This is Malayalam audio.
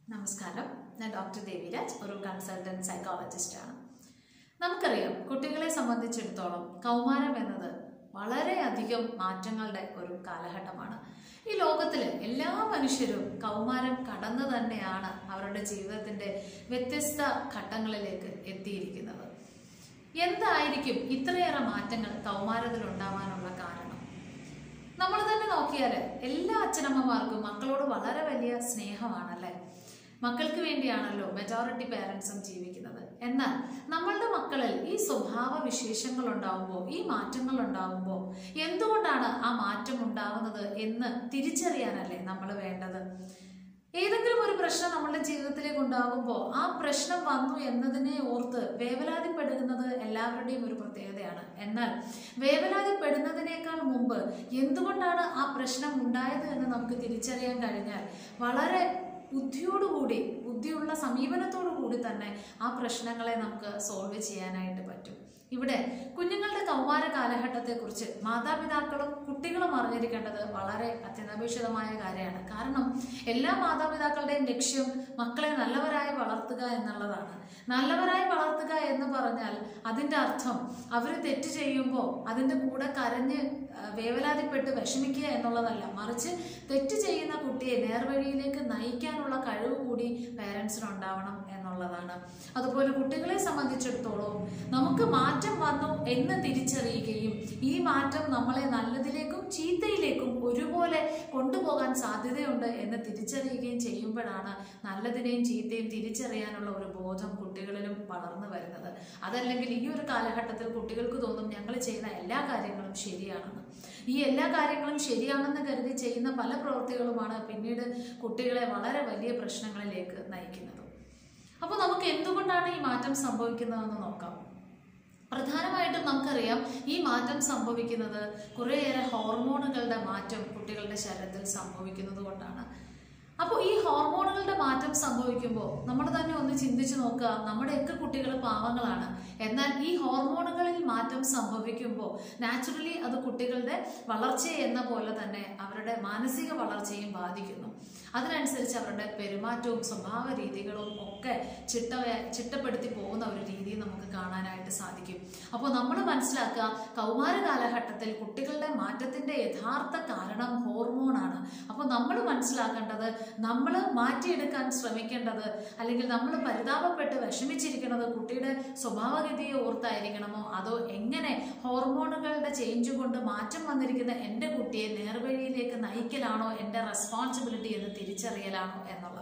നമസ്കാരം ഞാൻ ഡോക്ടർ ദേവിരാജ് ഒരു കൺസൾട്ടന്റ് സൈക്കോളജിസ്റ്റ് ആണ് നമുക്കറിയാം കുട്ടികളെ സംബന്ധിച്ചിടത്തോളം കൗമാരം എന്നത് വളരെയധികം മാറ്റങ്ങളുടെ ഒരു കാലഘട്ടമാണ് ഈ ലോകത്തിലെ എല്ലാ മനുഷ്യരും കൗമാരം കടന്നു തന്നെയാണ് അവരുടെ ജീവിതത്തിന്റെ വ്യത്യസ്ത ഘട്ടങ്ങളിലേക്ക് എത്തിയിരിക്കുന്നത് എന്തായിരിക്കും ഇത്രയേറെ മാറ്റങ്ങൾ കൗമാരത്തിൽ ഉണ്ടാവാനുള്ള കാരണം നമ്മൾ തന്നെ നോക്കിയാൽ എല്ലാ അച്ഛനമ്മമാർക്കും മക്കളോട് വളരെ വലിയ സ്നേഹമാണല്ലേ മക്കൾക്ക് വേണ്ടിയാണല്ലോ മെജോറിറ്റി പേരൻസും ജീവിക്കുന്നത് എന്നാൽ നമ്മളുടെ മക്കളിൽ ഈ സ്വഭാവ വിശേഷങ്ങൾ ഉണ്ടാവുമ്പോൾ ഈ മാറ്റങ്ങൾ ഉണ്ടാവുമ്പോൾ എന്തുകൊണ്ടാണ് ആ മാറ്റം ഉണ്ടാവുന്നത് എന്ന് തിരിച്ചറിയാനല്ലേ നമ്മൾ വേണ്ടത് ഏതെങ്കിലും ഒരു പ്രശ്നം നമ്മളുടെ ജീവിതത്തിലേക്ക് ഉണ്ടാകുമ്പോൾ ആ പ്രശ്നം വന്നു എന്നതിനെ ഓർത്ത് വേവലാതിപ്പെടുന്നത് എല്ലാവരുടെയും ഒരു പ്രത്യേകതയാണ് എന്നാൽ വേവലാതിപ്പെടുന്നതിനേക്കാൾ മുമ്പ് എന്തുകൊണ്ടാണ് ആ പ്രശ്നം ഉണ്ടായത് എന്ന് നമുക്ക് തിരിച്ചറിയാൻ കഴിഞ്ഞാൽ വളരെ ബുദ്ധിയോടുകൂടി ബുദ്ധിയുള്ള സമീപനത്തോടു കൂടി തന്നെ ആ പ്രശ്നങ്ങളെ നമുക്ക് സോൾവ് ചെയ്യാനായിട്ട് പറ്റും ഇവിടെ കുഞ്ഞുങ്ങളുടെ കൗമാര കാലഘട്ടത്തെക്കുറിച്ച് മാതാപിതാക്കളും കുട്ടികളും അറിഞ്ഞിരിക്കേണ്ടത് വളരെ അത്യന്താപേക്ഷിതമായ കാര്യമാണ് കാരണം എല്ലാ മാതാപിതാക്കളുടെയും ലക്ഷ്യം മക്കളെ നല്ലവരായി വളർത്തുക എന്നുള്ളതാണ് നല്ലവരായി വളർത്തുക എന്ന് പറഞ്ഞാൽ അതിൻ്റെ അർത്ഥം അവർ തെറ്റ് ചെയ്യുമ്പോൾ അതിൻ്റെ കൂടെ കരഞ്ഞ് ആ, വേവലാതിപ്പെട്ട് വിഷമിക്കുക എന്നുള്ളതല്ല മറിച്ച് തെറ്റ് ചെയ്യുന്ന കുട്ടിയെ നേർവഴിയിലേക്ക് നയിക്കാനുള്ള കഴിവ് കൂടി പേരൻസിനുണ്ടാവണം എന്നുള്ളതാണ് അതുപോലെ കുട്ടികളെ സംബന്ധിച്ചിടത്തോളം നമുക്ക് മാറ്റം വന്നു എന്ന് തിരിച്ചറിയുകയും ഈ മാറ്റം നമ്മളെ നല്ലതിലേക്കും ചീത്തയിലേക്കും ഒരുപോലെ കൊണ്ടുപോകാൻ സാധ്യതയുണ്ട് എന്ന് തിരിച്ചറിയുകയും ചെയ്യുമ്പോഴാണ് നല്ലതിനെയും ചീത്തയും തിരിച്ചറിയാനുള്ള ഒരു ബോധം കുട്ടികളിലും വളർന്നു വരുന്നത് അതല്ലെങ്കിൽ ഈ ഒരു കാലഘട്ടത്തിൽ കുട്ടികൾക്ക് തോന്നും ഞങ്ങൾ ചെയ്യുന്ന എല്ലാ കാര്യങ്ങളും ശരിയാണെന്ന് ഈ എല്ലാ കാര്യങ്ങളും ശരിയാണെന്ന് കരുതി ചെയ്യുന്ന പല പ്രവൃത്തികളുമാണ് പിന്നീട് കുട്ടികളെ വളരെ വലിയ പ്രശ്നങ്ങളിലേക്ക് നയിക്കുന്നത് അപ്പോൾ നമുക്ക് എന്തുകൊണ്ടാണ് ഈ മാറ്റം സംഭവിക്കുന്നതെന്ന് നോക്കാം പ്രധാനമായിട്ടും നമുക്കറിയാം ഈ മാറ്റം സംഭവിക്കുന്നത് കുറേയേറെ ഹോർമോണുകളുടെ മാറ്റം കുട്ടികളുടെ ശരീരത്തിൽ സംഭവിക്കുന്നത് കൊണ്ടാണ് അപ്പോൾ ഈ ഹോർമോണുകളുടെ മാറ്റം സംഭവിക്കുമ്പോൾ നമ്മൾ തന്നെ ഒന്ന് ചിന്തിച്ചു നോക്കുക നമ്മുടെയൊക്കെ കുട്ടികൾ പാവങ്ങളാണ് എന്നാൽ ഈ ഹോർമോണുകളിൽ മാറ്റം സംഭവിക്കുമ്പോൾ നാച്ചുറലി അത് കുട്ടികളുടെ വളർച്ചയെ എന്ന പോലെ തന്നെ അവരുടെ മാനസിക വളർച്ചയും ബാധിക്കുന്നു അതിനനുസരിച്ച് അവരുടെ പെരുമാറ്റവും സ്വഭാവ രീതികളും ഒക്കെ ചിട്ട ചിട്ടപ്പെടുത്തി പോകുന്ന ഒരു രീതി നമുക്ക് കാണാനായിട്ട് സാധിക്കും അപ്പോൾ നമ്മൾ മനസ്സിലാക്കുക കൗമാര കാലഘട്ടത്തിൽ കുട്ടികളുടെ മാറ്റത്തിന്റെ യഥാർത്ഥ കാരണം ഹോർമോണാണ് അപ്പോൾ നമ്മൾ മനസ്സിലാക്കേണ്ടത് നമ്മൾ മാറ്റിയെടുക്കാൻ ശ്രമിക്കേണ്ടത് അല്ലെങ്കിൽ നമ്മൾ പരിതാപപ്പെട്ട് വിഷമിച്ചിരിക്കുന്നത് കുട്ടിയുടെ സ്വഭാവഗതിയെ ഓർത്തായിരിക്കണമോ അതോ എങ്ങനെ ഹോർമോണുകളുടെ ചേഞ്ച് കൊണ്ട് മാറ്റം വന്നിരിക്കുന്ന എൻ്റെ കുട്ടിയെ നേർവഴിയിലേക്ക് നയിക്കലാണോ എൻ്റെ റെസ്പോൺസിബിലിറ്റി എന്ന് തിരിച്ചറിയലാണോ എന്നുള്ളത്